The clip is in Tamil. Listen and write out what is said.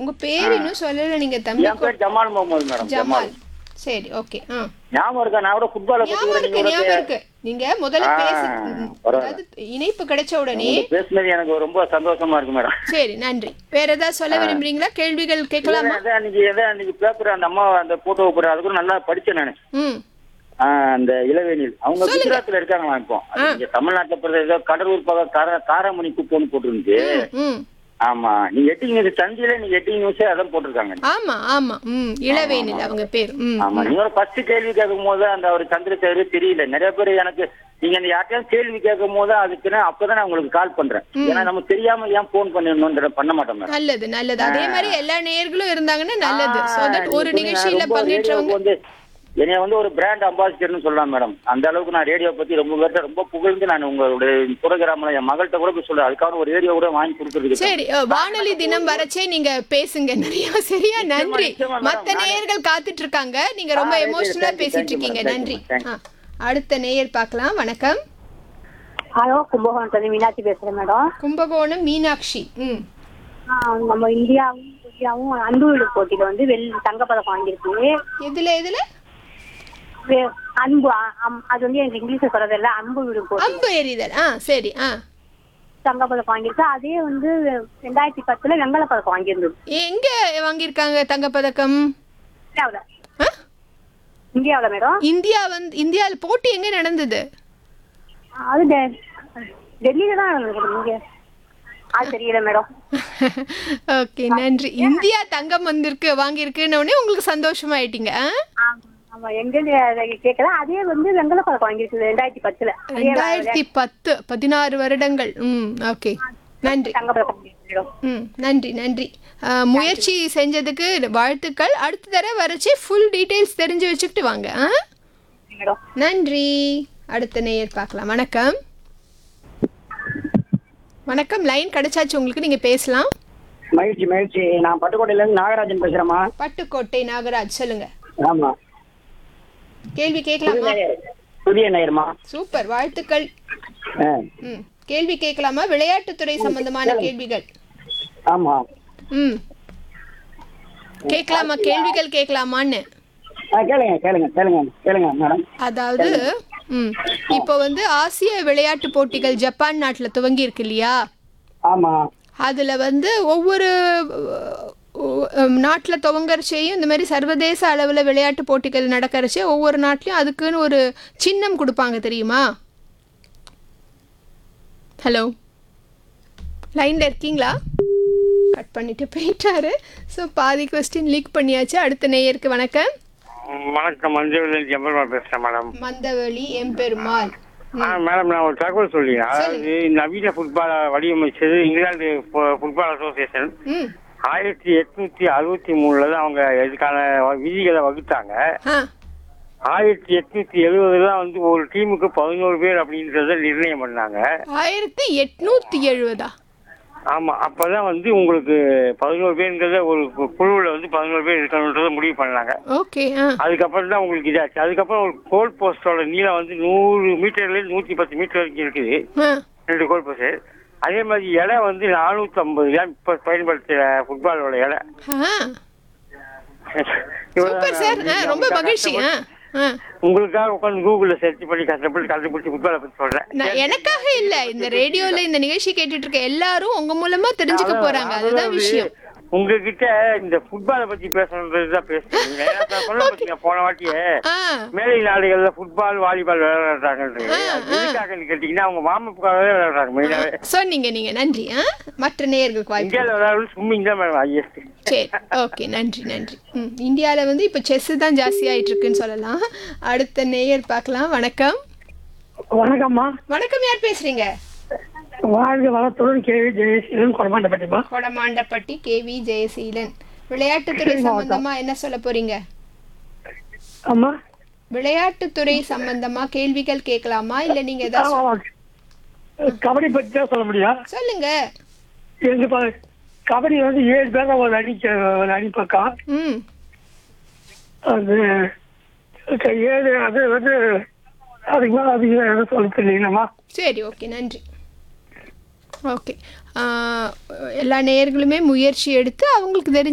உங்க பேர் இன்னும் சொல்லல நீங்க தம்பி என் பேர் ஜமால் முகமது மேடம் ஜமால் சரி ஓகே ஆ ஞாபகம் இருக்கா நான் கூட ஃபுட்பாலை பத்தி ஞாபகம் கூட இருக்கு நீங்க ஞாபகம் கூட இருக்கு நீங்க முதல்ல ஆ, பேசி பரவாயில்ல. அதாவது இணைப்பு கிடைச்ச உடனே உங்க பேசுனது எனக்கு ரொம்ப சந்தோஷமா இருக்கு மேடம் சரி நன்றி வேற ஏதாவது சொல்ல விரும்புறீங்களா கேள்விகள் கேட்கலாமா அதான் அன்னைக்கு எதாவது அன்னைக்கு பேப்பர் அந்த அம்மா அந்த போட்டோ போடுற அது கூட நல்லா படிச்சேன் நான் ம் அந்த இளவேனில் அவங்க குஜராத்ல இருக்காங்களா இப்போ அது இங்க தமிழ்நாட்டுல பிறகு ஏதோ கடலூர் பக்கம் கார காராமணி குப்போன்னு போட்டிருந்துச்சு ம் ஆமா நீங்க எட்டிங் நியூஸ் தந்தியில நீங்க எட்டிங் நியூஸே அதான் போட்டிருக்காங்க ஆமா ஆமா ம் இளவேனில் அவங்க பேர் ம் ஆமா நீங்க ஃபர்ஸ்ட் கேள்வி கேட்கும் போது அந்த அவர் சந்திரசேகர் தெரியல நிறைய பேர் எனக்கு நீங்க அந்த யார்ட்டையும் கேள்வி கேட்கும் போது அதுக்குன்னு அப்பதான் நான் உங்களுக்கு கால் பண்றேன் ஏன்னா நம்ம தெரியாம ஏன் போன் பண்ணிடணும்ன்ற பண்ண மாட்டோம் மேடம் நல்லது நல்லது அதே மாதிரி எல்லா நேயர்களும் இருந்தாங்கன்னா நல்லது சோ தட் ஒரு இப்ப நிகழ்ச்சியில நான் ரொம்ப பங்கேற்றவங்க ரேடியோவுக்கு வந்து என்னைய வந்து ஒரு பிராண்ட் அம்பாசிடர்னு சொல்லலாம் மேடம் அந்த அளவுக்கு நான் ரேடியோ பத்தி ரொம்ப பேர்ட்ட ரொம்ப புகழ்ந்து நான் உங்களுடைய புரோகிராம்ல என் மகள்கிட்ட கூட போய் சொல்றேன் அதுக்காக ஒரு ரேடியோ கூட வாங்கி கொடுத்துருக்கு சரி அ, வானொலி தினம் வரச்சே நீங்க பேசுங்க நிறைய சரியா நன்றி நிச்சயமா, madam. மத்த நேயர்கள் காத்துட்டு இருக்காங்க நீங்க ரொம்ப ஆ, right, எமோஷனலா thank you, பேசிட்டு thank you, இருக்கீங்க madam. நன்றி Thank you, ஆ, அடுத்த நேயர் பார்க்கலாம் வணக்கம் ஹலோ கும்பகோணத்துல மீனாட்சி பேசுறேன் மேடம் கும்பகோணம் மீனாட்சி ம் ஆ, நம்ம இந்தியாவும் இந்தியாவும் அன்பு விடு போட்டியில வந்து வெள் தங்கப்பதக்கம் வாங்கியிருக்கு எதுல எதுல வே- அன்பு அ- அம்- அது வந்து எனக்கு இங்கிலீஷ்ல சொல்றது இல்ல அன்பு விடு போட்டி அம்பு எறிதல் ஆ சரி ஆ தங்கப்பதக்கம் வாங்கியிருக்கு அதே வந்து ரெண்டாயிரத்தி பத்துல வெங்கல பதக்கம் வாங்கியிருந்தது எங்க வாங்கியிருக்காங்க தங்கப்பதக்கம் இந்தியாவுல ஆ? இந்தியாவுல மேடம் இந்தியா வந்து இந்தியாவில் போட்டி எங்க நடந்தது அது டெ- டெல்லியில தான் நடந்தது இங்க அது தெரியல மேடம் ஓகே நன்றி இந்தியா தங்கம் வந்திருக்கு வாங்கியிருக்குன்னு உடனே உங்களுக்கு சந்தோஷமாயிட்டீங்க ஆ? ஆமா எங்க கேட்கல அதே வந்து வெங்கல பதக்கம் வாங்கியிருக்கு ரெண்டாயிரத்தி பத்துல அதே ரெண்டாயிரத்தி பத்து பதினாறு வருடங்கள் ம் ஓகே நன்றி தங்கப்பதக்கம் வாங்கியிருக்கு மேடம் ம் நன்றி நன்றி ஆ, முயற்சி செஞ்சதுக்கு வாழ்த்துக்கள் அடுத்த தடவை வரைச்சி ஃபுல் டீடைல்ஸ் தெரிஞ்சு வச்சுக்கிட்டு வாங்க ஆ மேடம் நன்றி அடுத்த நேயர் பார்க்கலாம் வணக்கம் வணக்கம் லைன் கிடைச்சாச்சு உங்களுக்கு நீங்க பேசலாம் மகிழ்ச்சி மகிழ்ச்சி நான் பட்டுக்கோட்டையில இருந்து நாகராஜன் பேசுறேம்மா பட்டுக்கோட்டை நாகராஜ் சொல்லுங்க ஆமா கேள்வி கேட்கலாமா புதிய நேயர்மா சூப்பர் வாழ்த்துக்கள் ஆ, ம் கேள்வி கேட்கலாமா விளையாட்டுத்துறை சம்பந்தமான கேள்விகள் ஆமா ம் கேட்கலாமா கேள்விகள் கேட்கலாமான்னு ஆ, கேளுங்க கேளுங்க கேளுங்க கேளுங்க மேடம் அதாவது ம் இப்போ வந்து ஆசிய விளையாட்டு போட்டிகள் ஜப்பான் நாட்டில் துவங்கி இருக்கு இல்லையா ஆமா அதில் வந்து ஒவ்வொரு நாட்டில் துவங்கறச்சேயும் இந்த மாதிரி சர்வதேச அளவில் விளையாட்டு போட்டிகள் நடக்கிறச்சே ஒவ்வொரு நாட்டிலையும் அதுக்குன்னு ஒரு சின்னம் கொடுப்பாங்க தெரியுமா ஹலோ லைனில் இருக்கீங்களா கட் பண்ணிட்டு போயிட்டாரு ஸோ பாதி கொஸ்டின் லீக் பண்ணியாச்சு அடுத்த நேயருக்கு வணக்கம் வணக்கம் மஞ்சள் ஜம்பல்மால் பேசுறேன் மேடம் மந்தவெளி எம்பெருமாள் ஆ மேடம் நான் ஒரு தகவல் சொல்லி அதாவது நவீன ஃபுட்பாலை வடிவமைச்சது இங்கிலாந்து ஃபுட்பால் அசோசியேஷன் ம் ஆயிரத்தி எட்நூத்தி அறுபத்தி மூணுல தான் அவங்க இதுக்கான விதிகளை வகுத்தாங்க ஆ ஆயிரத்தி எட்நூத்தி எழுபதுல வந்து ஒரு டீமுக்கு பதினோரு பேர் அப்படின்றத நிர்ணயம் பண்ணாங்க ஆயிரத்தி எட்நூத்தி எழுபதா ஆமா அப்பதான் வந்து உங்களுக்கு பதினோரு பேருங்கிறத ஒரு கு- குழுவுல வந்து பதினோரு பேர் இருக்கணுன்றத முடிவு பண்ணாங்க ஓகே ஆ அதுக்கப்புறம் தான் உங்களுக்கு இதாச்சு அதுக்கப்புறம் ஒரு கோல் போஸ்டோட நீளம் வந்து நூறு மீட்டர்ல இருந்து நூத்தி பத்து மீட்டர் வரைக்கும் இருக்குது ஆ ரெண்டு கோல் போஸ்ட் அதே மாதிரி இலை வந்து நானூத்தி ஐம்பது கிராம் இப்ப பயன்படுத்துற ஃபுட்பாலோட இலை ஆ சூப்பர் சார் ஆ ரொம்ப மகிழ்ச்சி ஆ ஆ உங்களுக்காக உட்காந்து கூகுள்ல சர்ச் பண்ணி கஷ்டப்பட்டு கண்டுபிடிச்சு ஃபுட்பாலை பத்தி சொல்றேன் நான் எனக்காக இல்ல இந்த ரேடியோல இந்த நிகழ்ச்சி கேட்டுட்டு இருக்க எல்லாரும் உங்க மூலமா தெரிஞ்சுக்க போறாங்க அதுதான் விஷயம் உங்ககிட்ட இந்த ஃபுட்பாலை பத்தி பேசணுன்றதுதான் பேசுறீங்க ஏன்னா நான் சொன்ன பாத்தீங்க போன வாட்டியே ஆ மேலை நாடுகள்ல ஃபுட்பால் வாலிபால் விளையாடுறாங்கன்றது அது எதுக்காகன்னு கேட்டீங்கன்னா அவங்க மாமப்புக்காகவே விளையாடுறாங்க மெயினாவே சொன்னீங்க நீங்க நன்றி ஆ மற்ற நேயர்களுக்கு வாய்ப்பு இந்தியாவில் விளையாடுறது ஸ்விம்மிங் தான் மேடம் ஹையஸ்ட் சரி ஓகே நன்றி நன்றி ம் இந்தியாவில் வந்து இப்போ செஸ் தான் ஜாஸ்தி ஆயிட்டு இருக்குன்னு சொல்லலாம் அடுத்த நேயர் பார்க்கலாம் வணக்கம் வணக்கம்மா வணக்கம் யார் பேசுறீங்க வாழ்க வளத்துடன் கேள்வி ஜெயசீலன் கொடமாண்டப்பட்டிமா கொடமாண்டப்பட்டி கேவி ஜெயசீலன் விளையாட்டுத்துறை சம்பந்தமா என்ன சொல்ல போறீங்க அம்மா விளையாட்டுத்துறை சம்பந்தமா கேள்விகள் கேட்கலாமா இல்ல நீங்க ஏதாவது கபடி பத்தி தான் சொல்ல முடியும் சொல்லுங்க எங்க ப- கபடி வந்து ஏழு பேர் தான் ஒரு அணிக்கு ஒரு அணி பக்கம் ம் அது க- ஏழு அது வந்து அதுக்கு மேலே அதிகம் எதுவும் சொல்ல தெரியலம்மா சரி ஓகே நன்றி ஓகே எல்லா நேயர்களுமே முயற்சி எடுத்து அவங்களுக்கு தெரிஞ்ச